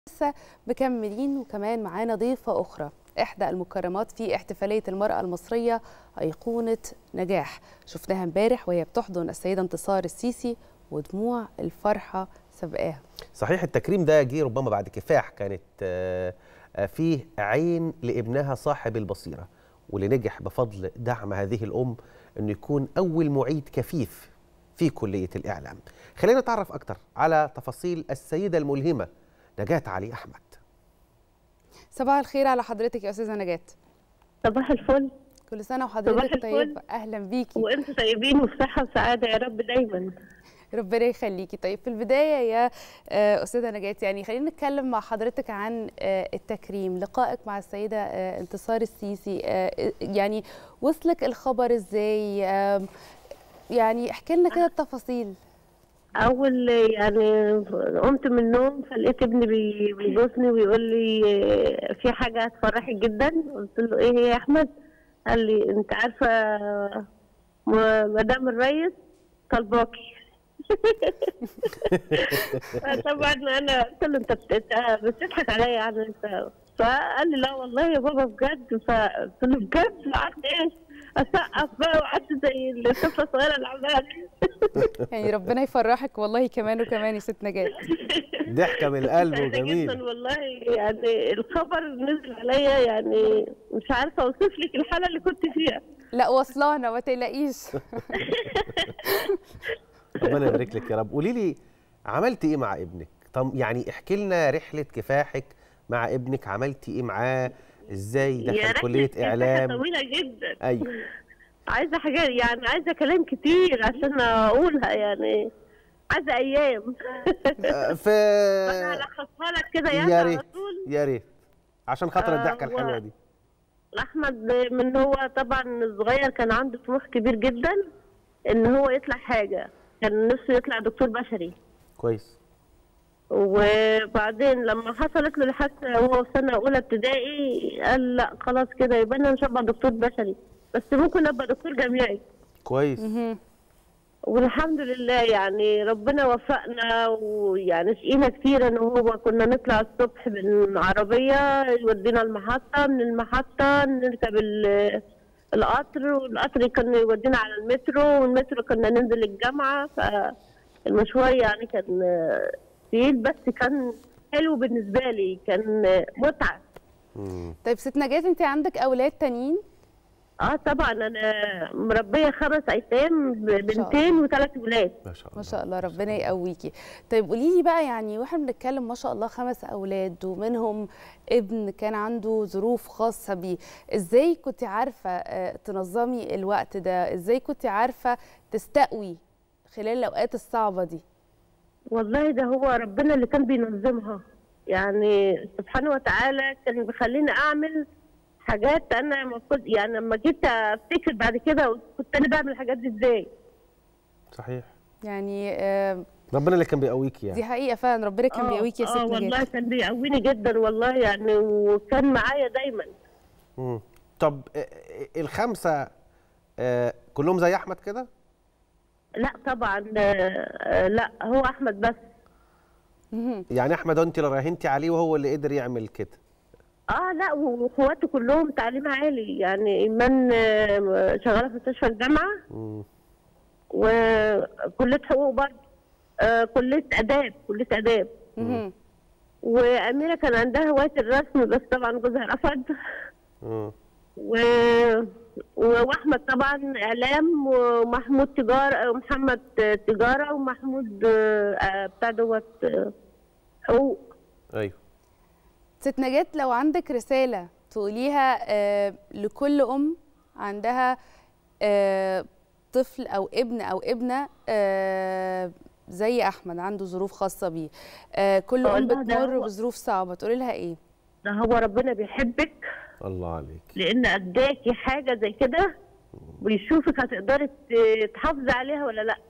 لسه مكملين وكمان معانا ضيفة أخرى إحدى المكرمات في احتفالية المرأة المصرية أيقونة نجاح شفناها امبارح وهي بتحضن السيدة انتصار السيسي ودموع الفرحة سبقاها صحيح التكريم ده جه ربما بعد كفاح كانت آه، آه، فيه عين لابنها صاحب البصيرة واللي نجح بفضل دعم هذه الأم أنه يكون أول معيد كفيف في كلية الإعلام خلينا نتعرف أكتر على تفاصيل السيدة الملهمة نجاة علي أحمد صباح الخير على حضرتك يا أستاذة نجاة صباح الفل كل سنة صباح وحضرتك الفل. طيب أهلا بيكي وانتم طيبين وفي صحه وسعاده يا رب دايما ربنا يخليكي طيب في البداية يا آه، أستاذة نجاة يعني خلينا نتكلم مع حضرتك عن آه، التكريم لقائك مع السيدة آه، انتصار السيسي آه، يعني وصلك الخبر إزاي آم، يعني احكي لنا كده التفاصيل اول يعني قمت من النوم فلقيت ابني بي- بيبوسني ويقول لي آه، في حاجه هتفرحك جدا قلت له ايه هي يا احمد قال لي انت عارفه م- مدام الريس طلباكي طبعا انا قلت له انت بت- أنت بتضحك عليا يعني انت فقال لي لا والله يا بابا بجد فقلت له بجد قعدت ايش اسقف بقى وقعدت زي الطفله الصغيره اللي عماله دي. يعني ربنا يفرحك والله كمان وكمان يا ست نجاة ضحكة من القلب سعيدة وجميل جدا والله يعني الخبر نزل عليا يعني مش عارفه اوصف لك الحاله اللي كنت فيها لا وصلانا ما تقلقيش ربنا يبارك لك يا رب قولي لي عملتي ايه مع ابنك طب يعني احكي لنا رحله كفاحك مع ابنك عملتي ايه معاه ازاي يا دخل رحلة كليه كفاحة اعلام طويله جدا ايوه عايزه حاجات يعني عايزه كلام كتير عشان اقولها يعني عايزه ايام آه، في انا هلخصها لك كده يعني يا على ريت طول يا ريت عشان خاطر آه، الضحكه هو- الحلوه دي احمد من هو طبعا صغير كان عنده طموح كبير جدا ان هو يطلع حاجه كان نفسه يطلع دكتور بشري كويس وبعدين لما حصلت له الحادثه وهو في سنه اولى ابتدائي قال لا خلاص كده يبقى انا مش هبقى دكتور بشري بس ممكن ابقى دكتور جامعي كويس مهم. والحمد لله يعني ربنا وفقنا ويعني شقينا كتير ان هو كنا نطلع الصبح بالعربيه يودينا المحطه من المحطه نركب ال- القطر والقطر كان يودينا على المترو والمترو كنا ننزل الجامعه فالمشوار يعني كان تقيل بس كان حلو بالنسبه لي كان متعه مم. طيب ست نجاة انت عندك أولاد تانيين اه طبعا انا مربيه خمس ايتام بنتين وثلاث ولاد ما شاء الله ما شاء الله ربنا يقويكي طيب قولي لي بقى يعني واحنا بنتكلم ما شاء الله خمس اولاد ومنهم ابن كان عنده ظروف خاصه بيه ازاي كنت عارفه آه، تنظمي الوقت ده ازاي كنت عارفه تستقوي خلال الاوقات الصعبه دي والله ده هو ربنا اللي كان بينظمها يعني سبحانه وتعالى كان بيخليني اعمل حاجات انا ما كنت يعني لما جيت افتكر بعد كده كنت انا بعمل الحاجات دي ازاي صحيح يعني آه، ربنا اللي كان بيقويك يعني دي حقيقه فعلا ربنا كان بيقويكي يا ست اه والله نجاة كان بيقويني جدا والله يعني وكان معايا دايما مم. طب آه، آه، الخمسه آه، كلهم زي احمد كده لا طبعا آه، آه، لا هو احمد بس مهم. يعني احمد انت اللي راهنتي عليه وهو اللي قدر يعمل كده اه لا واخواته كلهم تعليم عالي يعني ايمان آه، شغاله في مستشفى الجامعه مم. وكليه حقوق برضه آه كليه اداب كليه اداب مهم. واميره كان عندها هوايه الرسم بس طبعا جوزها رفض مم. و... واحمد طبعا اعلام ومحمود تجاره ومحمد تجاره ومحمود آه، آه، بتاع دوت آه، حقوق ايوه ست نجاة لو عندك رسالة تقوليها آه، لكل أم عندها آه، طفل أو ابن أو ابنة آه، زي أحمد عنده ظروف خاصة بيه آه، كل أم والله ده بتمر هو- بظروف صعبة تقولي لها إيه؟ ده هو ربنا بيحبك الله عليك لان اداكي حاجه زي كده ويشوفك هتقدري ت- تحافظي عليها ولا لا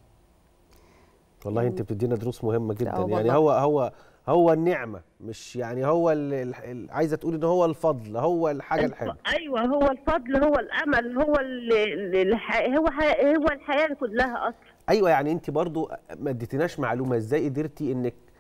والله انت بتدينا دروس مهمه جدا والله. يعني هو هو هو النعمه مش يعني هو ال- ال- ال- عايزه تقولي ان هو الفضل هو الحاجه الحلوه ايوه هو الفضل هو الامل هو ال ال الح... هو ح... هو الحياه كلها اصلا ايوه يعني انت برضو ما اديتناش معلومه ازاي قدرتي انك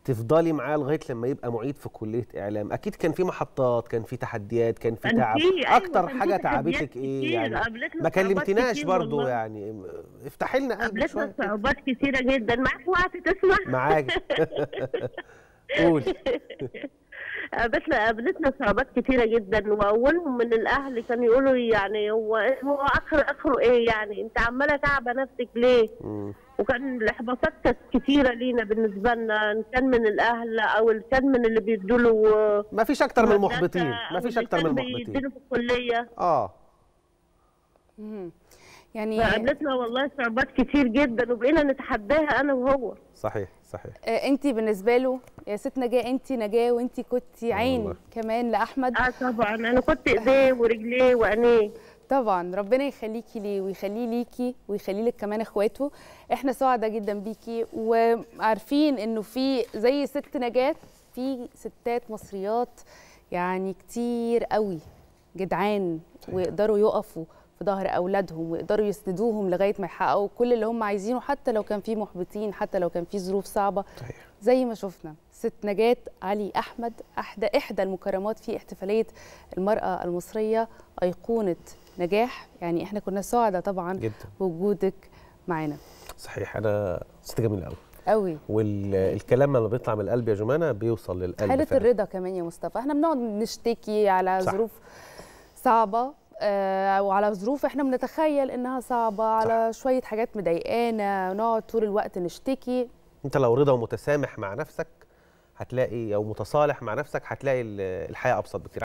تفضلي معاه لغايه لما يبقى معيد في كليه اعلام اكيد كان في محطات كان في تحديات كان في كان تعب في- أيوة، اكتر كان في حاجه تحديات تعبتك ايه كتير، يعني قابلتنا ما صعوبات كلمتناش كتير برضو والله. يعني افتحي لنا قلبك قابلتنا شويه كده. صعوبات كتيرة جدا معاك وقت تسمع معاك قولي قابلتنا قابلتنا صعوبات كتيرة جدا وأولهم من الأهل كانوا يقولوا يعني هو هو آخر آخره إيه يعني أنت عمالة تعبة نفسك ليه؟ مم. وكان الإحباطات كانت كتيرة لينا بالنسبة لنا إن كان من الأهل أو إن كان من اللي بيدوا له ما فيش اكتر من المحبطين ما فيش اكتر من المحبطين بيدوا في الكلية اه مهم. يعني فقابلتنا والله صعوبات كتير جدا وبقينا نتحداها أنا وهو صحيح صحيح انت بالنسبه له يا ست نجاه انت نجاه وانت كنت عين والله. كمان لاحمد اه طبعا انا كنت ايديه ورجليه وعينيه طبعا ربنا يخليكي ليه ويخليه ليكي ويخلي لك كمان اخواته احنا سعداء جدا بيكي وعارفين انه في زي ست نجاة في ستات مصريات يعني كتير قوي جدعان ويقدروا يقفوا في ظهر اولادهم ويقدروا يسندوهم لغايه ما يحققوا كل اللي هم عايزينه حتى لو كان في محبطين حتى لو كان في ظروف صعبه صحيح زي ما شفنا ست نجاة علي أحمد أحدى إحدى المكرمات في احتفالية المرأة المصرية أيقونة نجاح يعني إحنا كنا سعداء طبعا جدا بوجودك معانا صحيح انا ست جميل قوي قوي والكلام لما بيطلع من القلب يا جمانه بيوصل للقلب حالة فعلا. الرضا كمان يا مصطفى احنا بنقعد نشتكي على صح. ظروف صعبة آه وعلى ظروف احنا بنتخيل انها صعبة على شوية حاجات مضايقانا نقعد طول الوقت نشتكي انت لو رضا ومتسامح مع نفسك هتلاقي او متصالح مع نفسك هتلاقي ال- الحياه ابسط بكتير